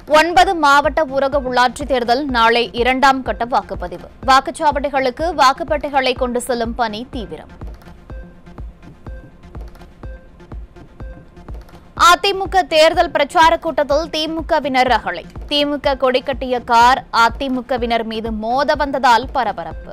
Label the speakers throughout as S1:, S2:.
S1: ஒன்பது மாவட்ட ஊரக உள்ளாட்சி தேர்தல் நாளை இரண்டாம் கட்ட வாக்குப்பதிவு வாக்குச்சாவடிகளுக்கு வாக்குப்பெட்டிகளை கொண்டு செல்லும் பணி தீவிரம் அதிமுக தேர்தல் பிரச்சார கூட்டத்தில் திமுகவினர் ரகளை திமுக கொடி கட்டிய கார் அதிமுகவினர் மீது மோத வந்ததால் பரபரப்பு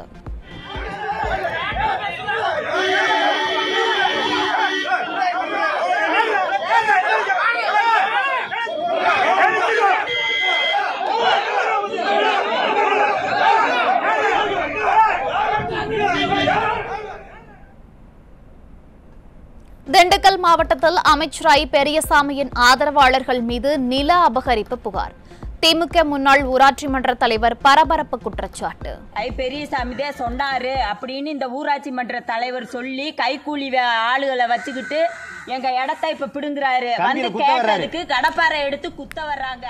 S1: திண்டுக்கல் மாவட்டத்தில் அமைச்சராய் பெரியசாமியின் ஆதரவாளர்கள் மீது நில அபகரிப்பு புகார் திமுக முன்னாள் ஊராட்சி மன்ற தலைவர் பரபரப்பு குற்றச்சாட்டு
S2: ஐ பெரியசாமி தான் சொன்னாரு அப்படின்னு இந்த ஊராட்சி மன்ற தலைவர் சொல்லி கைக்கூலி வே- ஆளுகளை வச்சுக்கிட்டு எங்க இடத்த இப்ப பிடுங்குறாரு வந்து கேட்டதுக்கு கடப்பாரை எடுத்து குத்த வர்றாங்க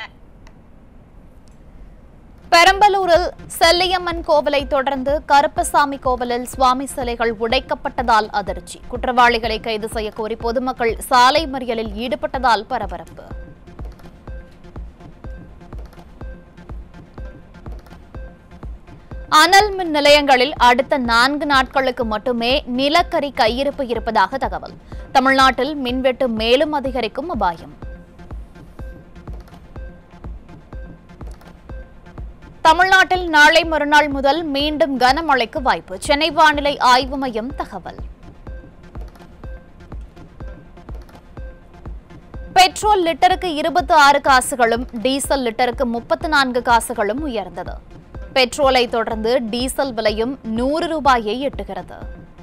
S1: பெரம்பலூரில் செல்லியம்மன் கோவிலை தொடர்ந்து கருப்பசாமி கோவிலில் சுவாமி சிலைகள் உடைக்கப்பட்டதால் அதிர்ச்சி குற்றவாளிகளை கைது செய்ய கோரி பொதுமக்கள் சாலை மறியலில் ஈடுபட்டதால் பரபரப்பு அனல் மின் நிலையங்களில் அடுத்த நான்கு நாட்களுக்கு மட்டுமே நிலக்கரி கையிருப்பு இருப்பதாக தகவல் தமிழ்நாட்டில் மின்வெட்டு மேலும் அதிகரிக்கும் அபாயம் தமிழ்நாட்டில் நாளை மறுநாள் முதல் மீண்டும் கனமழைக்கு வாய்ப்பு சென்னை வானிலை ஆய்வு மையம் தகவல் பெட்ரோல் லிட்டருக்கு இருபத்தி ஆறு காசுகளும் டீசல் லிட்டருக்கு முப்பத்து நான்கு காசுகளும் உயர்ந்தது பெட்ரோலை தொடர்ந்து டீசல் விலையும் நூறு ரூபாயை எட்டுகிறது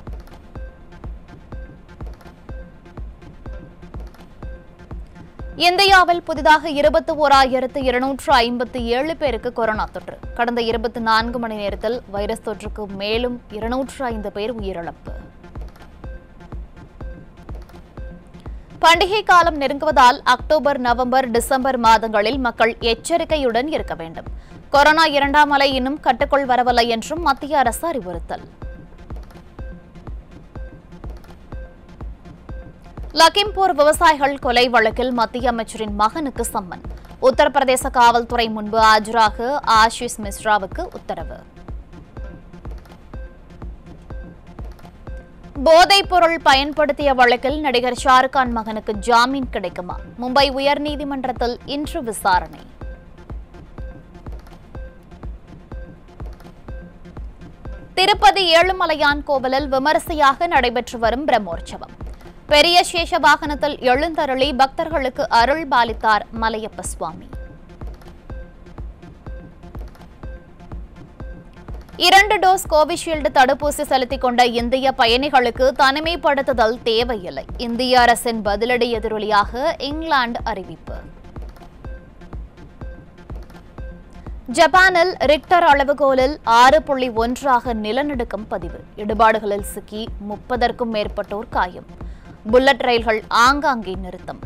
S1: இந்தியாவில் புதிதாக இருபத்தி ஓராயிரத்து இருநூற்று ஐம்பத்தி ஏழு பேருக்கு கொரோனா தொற்று கடந்த இருபத்தி நான்கு மணி நேரத்தில் வைரஸ் தொற்றுக்கு மேலும் இருநூற்று ஐந்து பேர் உயிரிழப்பு பண்டிகை காலம் நெருங்குவதால் அக்டோபர் நவம்பர் டிசம்பர் மாதங்களில் மக்கள் எச்சரிக்கையுடன் இருக்க வேண்டும் கொரோனா இரண்டாம் அலை இன்னும் கட்டுக்குள் வரவில்லை என்றும் மத்திய அரசு அறிவுறுத்தல் லக்கிம்பூர் விவசாயிகள் கொலை வழக்கில் மத்திய அமைச்சரின் மகனுக்கு சம்மன் உத்தரப்பிரதேச காவல்துறை முன்பு ஆஜராக ஆஷிஷ் மிஸ்ராவுக்கு உத்தரவு போதைப் பொருள் பயன்படுத்திய வழக்கில் நடிகர் ஷாருக்கான் மகனுக்கு ஜாமீன் கிடைக்குமா மும்பை உயர்நீதிமன்றத்தில் இன்று விசாரணை திருப்பதி ஏழுமலையான் கோவிலில் விமரிசையாக நடைபெற்று வரும் பிரம்மோற்சவம் பெரிய சேஷ வாகனத்தில் எழுந்தருளி பக்தர்களுக்கு அருள் பாலித்தார் மலையப்ப சுவாமி இரண்டு டோஸ் கோவிஷீல்டு தடுப்பூசி செலுத்திக் கொண்ட இந்திய பயணிகளுக்கு தனிமைப்படுத்துதல் தேவையில்லை இந்திய அரசின் பதிலடி எதிரொலியாக இங்கிலாந்து அறிவிப்பு ஜப்பானில் ரிக்டர் அளவுகோலில் ஆறு புள்ளி ஒன்றாக நிலநடுக்கம் பதிவு இடுபாடுகளில் சிக்கி முப்பதற்கும் மேற்பட்டோர் காயம் புல்லட் ரயில்கள் ஆங்காங்கே நிறுத்தம்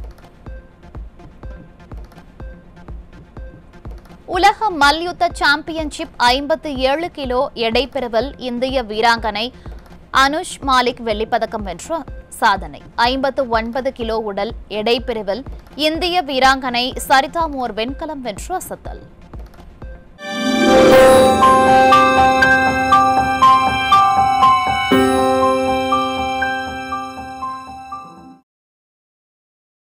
S1: உலக மல்யுத்த சாம்பியன்ஷிப் ஐம்பத்தி ஏழு கிலோ எடைப்பிரிவில் இந்திய வீராங்கனை அனுஷ் மாலிக் வெள்ளிப்பதக்கம் வென்ற சாதனை ஐம்பத்து ஒன்பது கிலோ உடல் எடைப்பிரிவில் இந்திய வீராங்கனை சரிதா மோர் வெண்கலம் வென்று அசத்தல்